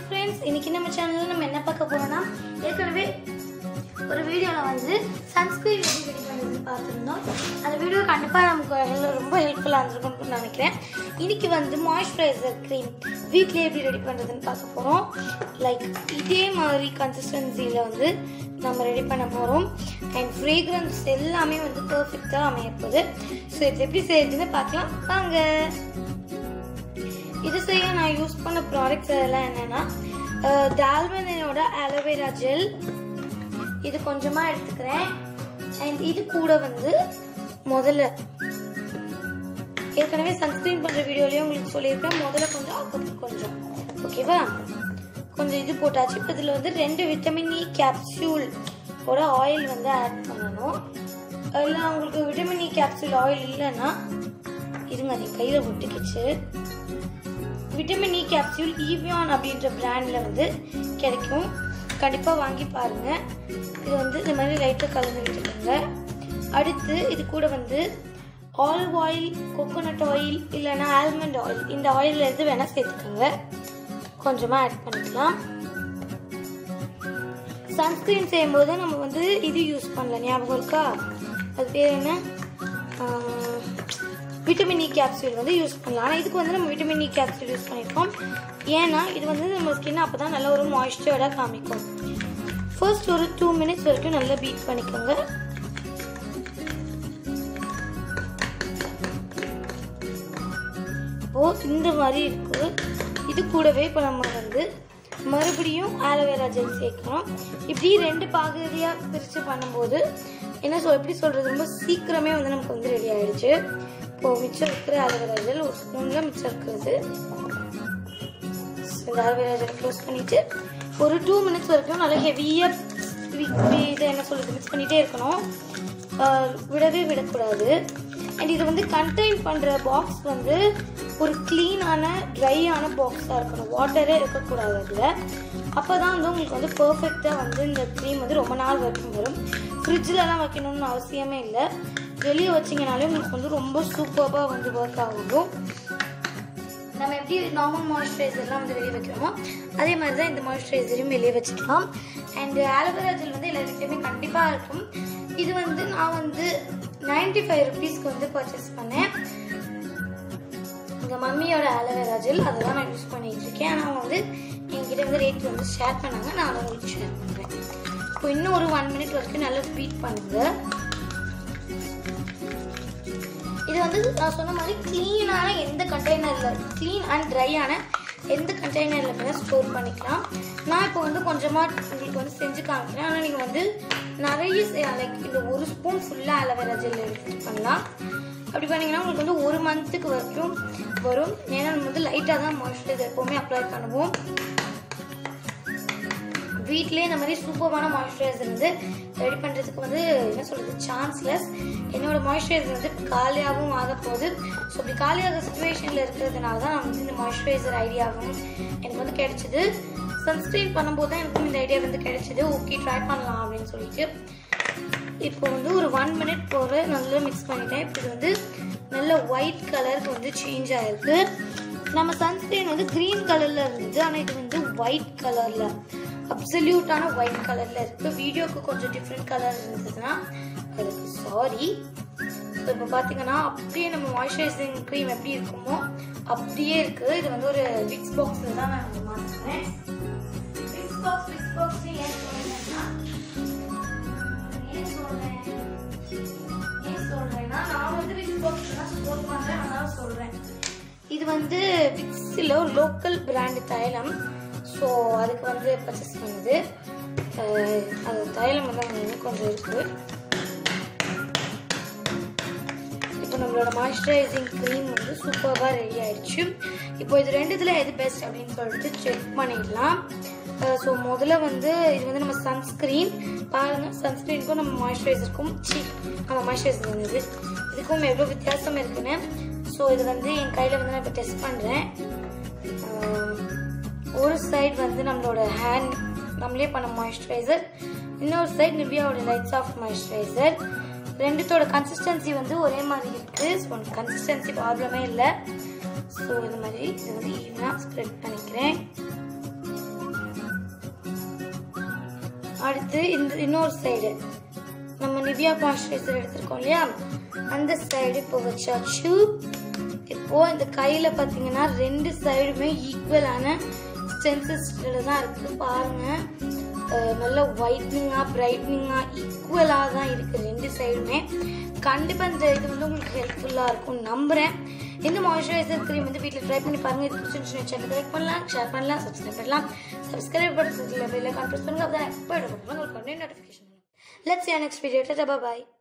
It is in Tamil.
ஃப்ரெண்ட்ஸ் இன்னைக்கு நம்ம சேனல்ல நம்ம என்ன பார்க்க போறோம்னா ஏற்கனவே ஒரு வீடியோவில் வந்து சன்ஸ்கிரீன் எப்படி ரெடி பண்ணுறதுன்னு பார்த்துருந்தோம் அந்த வீடியோ கண்டிப்பாக நமக்கு எல்லாம் ரொம்ப ஹெல்ப்ஃபுல்லாக இருந்திருக்கும்னு நினைக்கிறேன் இன்னைக்கு வந்து மாய்ஸ்சரைசர் க்ரீம் வீட்லேயே எப்படி ரெடி பண்ணுறதுன்னு பார்க்க போகிறோம் லைக் இதே மாதிரி கன்சிஸ்டன்சியில் வந்து நம்ம ரெடி பண்ண போகிறோம் அண்ட் ஃப்ரேக்ரன்ஸ் எல்லாமே வந்து பர்ஃபெக்டாக அமைய போகுது ஸோ இது எப்படி செய்யுதுன்னு பார்க்கலாம் வாங்க இது செய்ய நான் யூஸ் பண்ண ப்ராடக்ட்ஸ் அதெல்லாம் என்னன்னா டால்மனோட அலோவேரா ஜெல் இது கொஞ்சமா எடுத்துக்கிறேன் அண்ட் இது கூட வந்து முதல்ல ஏற்கனவே சன்ஸ்கிரீன் பண்ற வீடியோலயே உங்களுக்கு சொல்லியிருப்பேன் முதல்ல கொஞ்சம் அதுக்கப்புறம் கொஞ்சம் ஓகேவா கொஞ்சம் இது போட்டாச்சு இப்போ இதில் வந்து ரெண்டு விட்டமின் இ கேப்சூல் ஓட ஆயில் வந்து ஆட் பண்ணணும் இல்லை உங்களுக்கு விட்டமின் இ கேப்சூல் ஆயில் இல்லைன்னா இருங்க அது கையில் ஒட்டிக்கிச்சு விட்டமின் இ கேப்சூல் ஈவியான் அப்படின்ற பிராண்டில் வந்து கிடைக்கும் கண்டிப்பாக வாங்கி பாருங்க இது வந்து இந்த மாதிரி லைட்டாக கலந்து விட்டுக்கோங்க அடுத்து இது கூட வந்து ஆலிவ் ஆயில் கோகோனட் ஆயில் இல்லைன்னா ஆல்மண்ட் ஆயில் இந்த ஆயில் எது வேணால் சேர்த்துக்கோங்க கொஞ்சமாக ஆட் பண்ணிக்கலாம் சன்ஸ்கிரீன் செய்யும்போது நம்ம வந்து இது யூஸ் பண்ணல ஞாபகம் இருக்கா அது பேர் என்ன ஆஹ், விட்டமின் இ கேப்சூல் வந்து யூஸ் பண்ணலாம் ஆனால் இதுக்கு வந்து நம்ம விட்டமின் இ கேப்சூல் யூஸ் பண்ணியிருக்கோம் ஏன்னா இது வந்து நம்ம ஸ்கின் அப்போ தான் நல்ல ஒரு மாய்ஸ்சர்டாக காமிக்கும் ஃபர்ஸ்ட் ஒரு டூ மினிட்ஸ் வரைக்கும் நல்லா பீட் பண்ணிக்கோங்க இப்போ இந்த மாதிரி இருக்கு இது கூடவே இப்போ நம்ம வந்து மறுபடியும் ஆலோவேரா ஜெல் சேர்க்கணும் இப்படி ரெண்டு பகுதியாக பிரித்து பண்ணும்போது என்ன சொல் எப்படி சொல்கிறது ரொம்ப சீக்கிரமே வந்து நமக்கு வந்து ரெடி ஆயிடுச்சு இப்போ மிச்சம் இருக்கிற ஆலோவேரா ஜெல் ஒரு ஸ்பூனில் மிச்சம் இருக்கிறது இந்த ஆலோவேரா ஜெல் க்ளோஸ் பண்ணிட்டு ஒரு டூ மினிட்ஸ் வரைக்கும் நல்லா ஹெவியாக இதை என்ன சொல்கிறது மிக்ஸ் பண்ணிகிட்டே இருக்கணும் ஆஹ் விடவே விடக்கூடாது அண்ட் இது வந்து கண்டெயின் பண்ணுற பாக்ஸ் வந்து ஒரு க்ளீனான ட்ரையான பாக்ஸாக இருக்கணும் வாட்டரே இருக்கக்கூடாது அதில் அப்போ தான் வந்து உங்களுக்கு வந்து பர்ஃபெக்டாக வந்து இந்த க்ரீம் வந்து ரொம்ப நாள் வரைக்கும் வரும் ஃப்ரிட்ஜிலலாம் வைக்கணும்னு அவசியமே இல்லை வெளியே வச்சிங்கனாலே உங்களுக்கு வந்து ரொம்ப சூப்பராக வந்து ஒர்க் ஆகும் நம்ம எப்படி நார்மல் மாய்ஸ்சரைசர்லாம் வந்து வெளியே வைக்கிறோமோ அதே மாதிரி தான் இந்த மாய்ஸ்சரைசரையும் வெளியே வச்சுக்கலாம் அண்ட் ஆலோவேரா ஜெல் வந்து எல்லா வீட்லையுமே கண்டிப்பாக இருக்கும் இது வந்து நான் வந்து 95 ஃபைவ் ருபீஸ்க்கு வந்து பர்ச்சேஸ் பண்ணேன் எங்கள் மம்மியோட ஆலோவேரா ஜெல் அதை தான் நான் யூஸ் பண்ணிட்டு இருக்கேன் ஆனால் வந்து என்கிட்ட வந்து ரேட் வந்து ஷேர் பண்ணாங்க நான் அதை உங்களுக்கு ஷேர் பண்ணுறேன் இப்போ இன்னும் ஒரு ஒன் மினிட் வரைக்கும் நல்லா பீட் பண்ணுங்கள் இது வந்து நான் சொன்ன மாதிரி க்ளீனான எந்த கண்டெய்னரில் க்ளீன் அண்ட் ட்ரையான எந்த கண்டெய்னரில் வேணால் ஸ்டோர் பண்ணிக்கலாம் நான் இப்போ வந்து கொஞ்சமாக உங்களுக்கு வந்து செஞ்சு காமிக்கிறேன் ஆனால் நீங்கள் வந்து நிறைய லைக் இந்த ஒரு ஸ்பூன் ஃபுல்லாக அலோவேரா ஜெல் எடுத்து பண்ணலாம் அப்படி பண்ணீங்கன்னா உங்களுக்கு வந்து ஒரு மந்த்துக்கு வரைக்கும் வரும் ஏன்னா நம்ம வந்து லைட்டாக தான் மாய்ஸ்சரைசர் எப்போவுமே அப்ளை பண்ணுவோம் வீட்லயே இந்த மாதிரி சூப்பரான மாய்ஸ்சரைசர் வந்து ரெடி பண்ணுறதுக்கு வந்து என்ன சொல்கிறது சான்ஸ்லெஸ் என்னோட மாய்ஸ்சரைசர் வந்து காலியாகவும் ஆக போகுது ஸோ இப்படி காலியாக சுச்சுவேஷனில் இருக்கிறதுனால தான் நான் வந்து இந்த மாய்ஸ்சரைசர் ஐடியாவும் எனக்கு வந்து கிடைச்சிது சன்ஸ்க்ரீன் பண்ணும்போது தான் எனக்கும் இந்த ஐடியா வந்து கிடைச்சிது ஓகே ட்ரை பண்ணலாம் அப்படின்னு சொல்லிட்டு இப்போ வந்து ஒரு ஒன் மினிட் போல நல்லா மிக்ஸ் பண்ணிட்டேன் இப்போ இது வந்து நல்ல ஒயிட் கலருக்கு வந்து சேஞ்ச் ஆயிருக்கு நம்ம சன்ஸ்கிரீன் வந்து க்ரீன் கலர்ல இருந்தது ஆனால் இது வந்து ஒயிட் கலர்ல அப்சல்யூட்டான ஒயிட் கலர்ல இருக்கு வீடியோக்கு கொஞ்சம் டிஃப்ரெண்ட் கலர் இருந்ததுன்னா அதுக்கு சாரி இப்போ பார்த்தீங்கன்னா அப்படியே நம்ம மாய்ஸ்சரைசிங் க்ரீம் எப்படி இருக்குமோ அப்படியே இருக்கு இது வந்து ஒரு விக்ஸ் பாக்ஸில் தான் நான் வந்து மாற்றுறேன் விக்ஸ் பாக்ஸ் விக்ஸ் பாக்ஸ் ஏன் சொல்றேன்னா ஏன் சொல்றேன் ஏன் சொல்றேன்னா நான் வந்து விக்ஸ் பாக்ஸ் தான் ஸ்டோர் பண்றேன் அதனால சொல்றேன் இது வந்து விக்ஸில் ஒரு லோக்கல் பிராண்ட் தைலம் ஸோ அதுக்கு வந்து பர்ச்சேஸ் பண்ணுது அஹ் அது தைலம் வந்து அங்கே இன்னும் கொஞ்சம் இருக்கு இப்போ நம்மளோட மாய்ஸ்சரைசிங் க்ரீம் வந்து சூப்பராக ரெடி ஆயிடுச்சு இப்போ இது ரெண்டுத்துல எது பெஸ்ட் அப்படின்னு சொல்லிட்டு செக் பண்ணிடலாம் ஸோ முதல்ல வந்து இது வந்து நம்ம சன்ஸ்க்ரீன் பாருங்க சன்ஸ்க்ரீனுக்கும் நம்ம மாய்ஸ்சரைசருக்கும் சி நம்ம மாய்ஸ்சரைசர் வந்தது இதுக்கும் எவ்வளோ வித்தியாசம் இருக்குன்னு ஸோ இது வந்து என் கையில் வந்து நான் இப்போ டெஸ்ட் பண்ணுறேன் ஒரு சைடு வந்து நம்மளோட ஹேண்ட் நம்மளே பண்ண மாய்ஸ்சரைசர் இன்னொரு சைடு நிவ்யாவோட லைட் சாஃப்ட் மாய்ஸ்சரைசர் ரெண்டுத்தோட கன்சிஸ்டன்சி வந்து ஒரே மாதிரி இருக்குது ஸோ கன்சிஸ்டன்சி ப்ராப்ளமே இல்லை ஸோ இந்த மாதிரி இது வந்து ஈவனாக ஸ்ப்ரெட் பண்ணிக்கிறேன் அடுத்து இந்த இன்னொரு சைடு நம்ம நிவ்யா மாய்ஸ்சரைசர் எடுத்திருக்கோம் இல்லையா அந்த சைடு இப்போ வச்சாச்சு இப்போ இந்த கையில பாத்தீங்கன்னா ரெண்டு சைடுமே ஈக்குவலான ஸ்டென்சஸ்ல தான் இருக்கு பாருங்க அஹ் நல்ல ஒயிட்னிங்கா பிரைட்னிங்கா ஈக்குவலா தான் இருக்கு ரெண்டு சைடுமே கண்டிப்பா இந்த இது வந்து உங்களுக்கு ஹெல்ப்ஃபுல்லா இருக்கும் நம்புறேன் இந்த மாய்ஸ்சரைசர் க்ரீம் வந்து வீட்டில் ட்ரை பண்ணி பாருங்க இது பிடிச்சிருந்துச்சு சேனல் லைக் பண்ணலாம் ஷேர் பண்ணலாம் சப்ஸ்கிரைப் பண்ணலாம் சப்ஸ்கிரைப் பண்ணுறதுல பெல்ல கான்ஃபரன்ஸ் பண்ணுங்க அப்பதான் எப்போ எடுக்கணும் உங்களுக்கு notification let's see next video tata bye